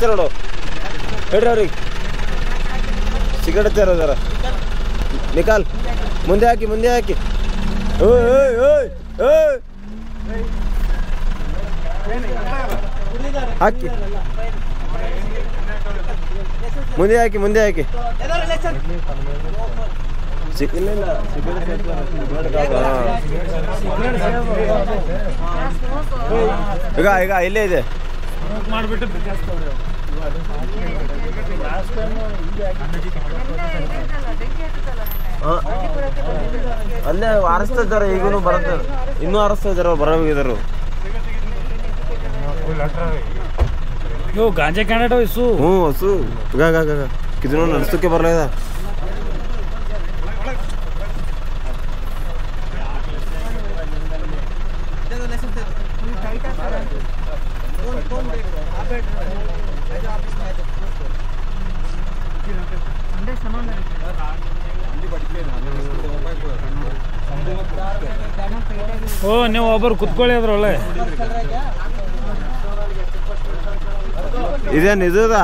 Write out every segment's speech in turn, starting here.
ಹಚ್ಚಾರ ನೋಡು ಹೇಳ್ರಿ ಅವ್ರಿಗೆ ಸಿಗರೇಟ್ ಹಚ್ಚಾರ ಅದಾರ ನಿಕಾಲ್ ಮುಂದೆ ಹಾಕಿ ಮುಂದೆ ಹಾಕಿ ಓಯ್ ಓಯ್ ಓಯ್ ಓಯ್ ಹಾಕಿ ಮುಂದೆ ಹಾಕಿ ಮುಂದೆ ಹಾಕಿ ಸಿಕ್- ಇಲ್ಲ ಇಲ್ಲ ಸಿಗರೇಟ್ ಹಚ್ಚಾರ. ಈಗ ಈಗ ಇಲ್ಲೇ ಇದೆ ಮಾಡ್ಬಿಟ್ಟು ಹಾ. ಅಲ್ಲೇ ಆರಿಸ್ತಾ ಇದ್ದಾರೆ ಈಗೂನು ಬರುತ್ತೆ ಇನ್ನೂ ಆರಿಸ್ತಾ ಇದ್ದಾರೆ ಅವ್ರು ಬರೋಗಿದ್ದಾರೆ ಇವು ಗಾಂಜಾ ಕ್ಯಾಂಡಿಡೇಟ್ ಇಸು ಹ್ಞೂ ಹಸು ಗ ಗ ಗ ಇದನ್ನು ನಡೆಸೋಕೆ ಬರಲಿಲ್ಲ ಓ ನೀವು ಒಬ್ಬರು ಕುತ್ಕೊಳ್ಳಿ ಅದ್ರೊಳ್ಳೆ ಇದೇನು ಇದದ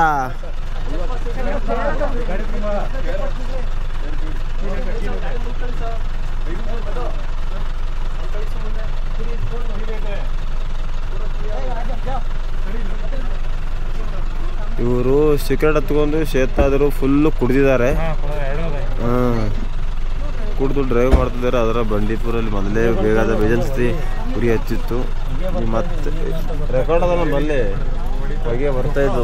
ಇವರು ಸಿಗರೇಟ್ ಹತ್ಕೊಂಡು ಶೇತಾದರು ಫುಲ್ಲು ಕುಡ್ದಿದ್ದಾರೆ ಹಾಂ ಕುಡ್ದು ಡ್ರೈವ್ ಮಾಡ್ತಿದ್ದಾರೆ ಅದರ ಬಂಡೀಪುರಲ್ಲಿ ಮೊದಲೇ ಬೇಕಾದ ಬೇಜನ್ಸ್ತಿ ಗುರಿ ಹಚ್ಚಿತ್ತು ಮತ್ತೆ ರೆಕಾರ್ಡ್ ಅದ ನಮ್ಮಲ್ಲಿ ಹೊಗೆ ಬರ್ತಾ ಇದ್ದು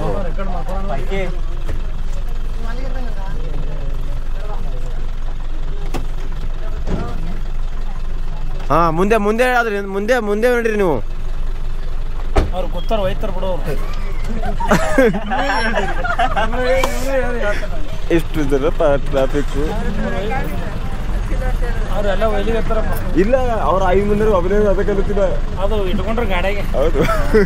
ಹಾ ಮುಂದೆ ಮುಂದೆ ಆದ್ರಿ ಮುಂದೆ ಮುಂದೆ ನೋಡ್ರಿ ನೀವು ಅವ್ರು ಕೂತಾರ ಒಯ್ತಾರ ಬಿಡು ಅವ್ರು ಎಷ್ಟು ಇದ್ರ ಟ್ರಾಫಿಕ್ ಅವ್ರೆಲ್ಲ ಒಯ್ಲಿಗತ್ತಾರ ಇಲ್ಲ ಅವ್ರ ಐದು ಮಂದಿ ಒಬ್ಬನೇ ಅದಕ್ಕೆ ಕಲಿತಿಲ್ಲ ಅದು ಇಟ್ಕೊಂಡ್ರೆ ಗಾಡಿಗೆ ಹೌದು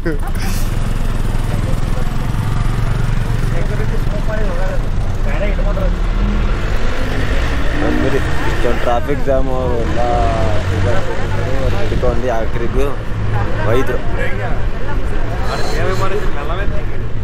ಗಾಡಿ ಇಟ್ಕೊಂಡ್ರೆ ಅಂದ್ರೆ ಇಷ್ಟೊಂದು ಟ್ರಾಫಿಕ್ ಜಾಮ್ ಅವರು ಎಲ್ಲ ಹಿಡ್ಕೊಂಡು ಆಕ್ರಿಗೂ ಒಯ್ದ್ರು